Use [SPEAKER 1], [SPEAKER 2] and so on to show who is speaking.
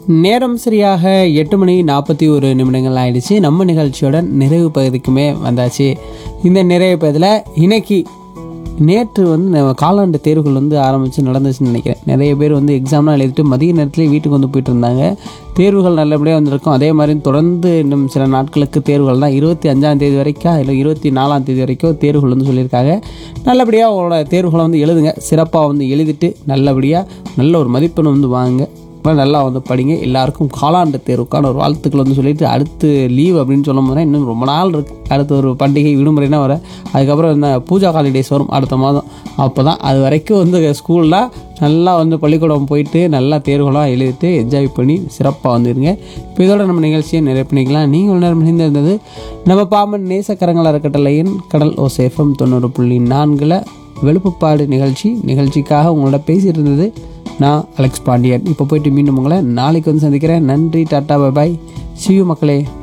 [SPEAKER 1] நேரம் சரியாக எட்டு மணி நாற்பத்தி ஒரு நிமிடங்கள் ஆயிடுச்சு நம்ம நிகழ்ச்சியோட நிறைவு பகுதிக்குமே வந்தாச்சு இந்த நிறைவு பகுதியில் இன்னைக்கு நேற்று வந்து நம்ம காலாண்டு தேர்வுகள் வந்து ஆரம்பித்து நடந்துச்சுன்னு நினைக்கிறேன் நிறைய பேர் வந்து எக்ஸாம்லாம் எழுதிட்டு மதிய நேரத்துலேயே வீட்டுக்கு வந்து போயிட்டு இருந்தாங்க தேர்வுகள் நல்லபடியாக வந்திருக்கும் அதே மாதிரி தொடர்ந்து இன்னும் சில நாட்களுக்கு தேர்வுகள் தான் இருபத்தி அஞ்சாம் தேதி வரைக்கும் இல்லை இருபத்தி நாலாம் தேதி வரைக்கும் தேர்வுகள் வந்து சொல்லியிருக்காங்க நல்லபடியாக உங்களோட தேர்வுகளை வந்து எழுதுங்க சிறப்பாக வந்து எழுதிட்டு நல்லபடியாக நல்ல ஒரு மதிப்பெண் வந்து வாங்குங்க அப்புறம் நல்லா வந்து படிங்க எல்லாருக்கும் காலாண்டு தேர்வுக்கான ஒரு வாழ்த்துக்கள் வந்து சொல்லிட்டு அடுத்து லீவ் அப்படின்னு சொல்லும் போது இன்னும் ரொம்ப நாள் இருக்கு அடுத்து ஒரு பண்டிகை விடுமுறைனா வர அதுக்கப்புறம் இந்த பூஜா ஹாலிடேஸ் வரும் அடுத்த மாதம் அப்போ தான் அது வரைக்கும் வந்து ஸ்கூலில் நல்லா வந்து பள்ளிக்கூடம் போயிட்டு நல்லா தேர்வுகளாக எழுதிட்டு என்ஜாய் பண்ணி சிறப்பாக வந்துருங்க இப்போ இதோட நம்ம நிகழ்ச்சியை நிறைய பண்ணிக்கலாம் நீங்கள் நேரம் இருந்தது நம்ம பாம்பன் நேசக்கரங்கள் அறக்கட்டளையின் கடல் ஓசேஃபம் தொண்ணூறு புள்ளி நான்கில் வெளுப்புப்பாடு நிகழ்ச்சி நிகழ்ச்சிக்காக உங்களோட பேசிட்டு இருந்தது நான் அலெக்ஸ் பாண்டியன் இப்போ போயிட்டு மீண்டும் உங்களை நாளைக்கு வந்து சந்திக்கிறேன் நன்றி டாட்டா பாய் சியூ மக்களே